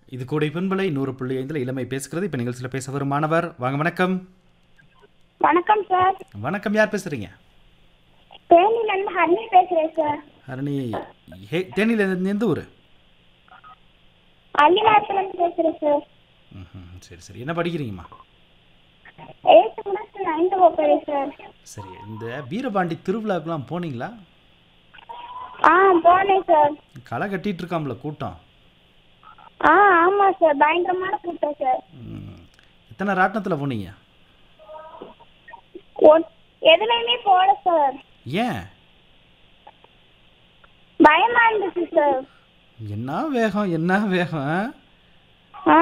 இது கோடை பண்பலை நூறு புள்ளி ஐந்தில் இளமை பேசுகிறது இப்போ நிகழ்ச்சியில் பேச வரும் மாணவர் வாங்க வணக்கம் வணக்கம் சார் வணக்கம் யார் பேசுகிறீங்க தேனியிலேருந்து ஹர்னி பேசுகிறேன் சார் ஹரணி ஹே தேனியில் இருந்து எந்த ஊர் அள்ளிநாயத்துலேருந்து பேசுகிறேன் சார் ம் சரி சரி என்ன படிக்கிறீங்கம்மா எயித்து முடிச்சு நைன்த்து போகிறேன் சார் சரி இந்த வீரபாண்டி திருவிழாக்கெலாம் போனீங்களா ஆ போனேன் சார் களை கட்டிட்டு இருக்காம்ல கூட்டம் ஆ ஆமாம் சார் பயங்கரமான கூட்டம் சார் ம். எத்தனை ராட்டினத்தில் போனீங்க ஒன் எதுலையுமே போகல சார் ஏன் பயமா இருந்துச்சு சார் என்ன வேகம் என்ன வேகம்